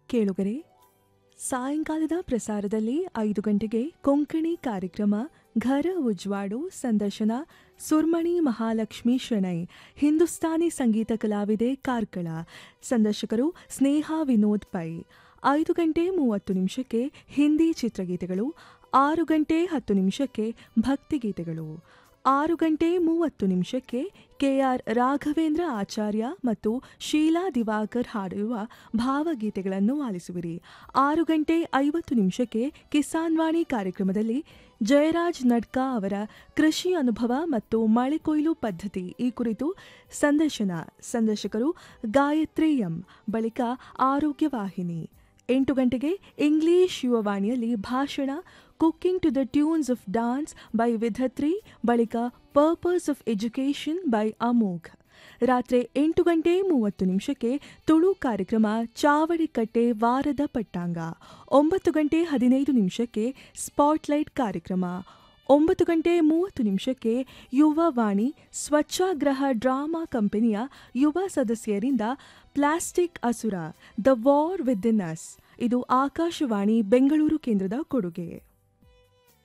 ಕೇಳುಗರೆ ಸಾಯಂಕಾಲದ ಪ್ರಸಾರದಲ್ಲಿ ಐದು ಗಂಟೆಗೆ ಕೊಂಕಣಿ ಕಾರ್ಯಕ್ರಮ ಘರ ಉಜ್ವಾಡು ಸಂದರ್ಶನ ಸುರ್ಮಣಿ ಮಹಾಲಕ್ಷ್ಮಿ ಶೆಣೈ ಹಿಂದೂಸ್ತಾನಿ ಸಂಗೀತ ಕಲಾವಿದೆ ಕಾರ್ಕಳ ಸಂದರ್ಶಕರು ಸ್ನೇಹ ವಿನೋದ್ ಪೈ ಐದು ಗಂಟೆ ಮೂವತ್ತು ನಿಮಿಷಕ್ಕೆ ಹಿಂದಿ ಚಿತ್ರಗೀತೆಗಳು ಆರು ಗಂಟೆ ಹತ್ತು ನಿಮಿಷಕ್ಕೆ ಭಕ್ತಿಗೀತೆಗಳು ಆರು ಗಂಟೆ ಮೂವತ್ತು ನಿಮಿಷಕ್ಕೆ ಕೆಆರ್ ರಾಘವೇಂದ್ರ ಆಚಾರ್ಯ ಮತ್ತು ಶೀಲಾ ದಿವಾಕರ್ ಹಾಡಿರುವ ಭಾವಗೀತೆಗಳನ್ನು ಆಲಿಸುವಿರಿ ಆರು ಗಂಟೆ ಐವತ್ತು ನಿಮಿಷಕ್ಕೆ ಕಿಸಾನ್ ವಾಣಿ ಕಾರ್ಯಕ್ರಮದಲ್ಲಿ ಜಯರಾಜ್ ನಡ್ಕಾ ಅವರ ಕೃಷಿ ಅನುಭವ ಮತ್ತು ಮಳೆ ಕೊಯ್ಲು ಪದ್ಧತಿ ಈ ಕುರಿತು ಸಂದರ್ಶನ ಸಂದರ್ಶಕರು ಗಾಯತ್ರಿ ಎಂ ಬಳಿಕ ಆರೋಗ್ಯ ವಾಹಿನಿ ಎಂಟು ಗಂಟೆಗೆ ಇಂಗ್ಲಿಷ್ ಯುವವಾಣಿಯಲ್ಲಿ ಭಾಷಣ cooking to the tunes of dance by Vidhatri ಬಳಿಕ purpose of education by Amogh ರಾತ್ರಿ ಎಂಟು ಗಂಟೆ ಮೂವತ್ತು ನಿಮಿಷಕ್ಕೆ ತುಳು ಕಾರ್ಯಕ್ರಮ ಚಾವಡಿಕಟ್ಟೆ ವಾರದ ಪಟ್ಟಾಂಗ ಒಂಬತ್ತು ಗಂಟೆ ಹದಿನೈದು ನಿಮಿಷಕ್ಕೆ ಸ್ಪಾಟ್ಲೈಟ್ ಕಾರ್ಯಕ್ರಮ ಒಂಬತ್ತು ಗಂಟೆ ಮೂವತ್ತು ನಿಮಿಷಕ್ಕೆ ಯುವ ವಾಣಿ ಸ್ವಚ್ಛಾಗ್ರಹ ಡ್ರಾಮಾ ಕಂಪನಿಯ ಯುವ ಸದಸ್ಯರಿಂದ plastic Asura the war within us ಇದು ಆಕಾಶವಾಣಿ ಬೆಂಗಳೂರು ಕೇಂದ್ರದ ಕೊಡುಗೆ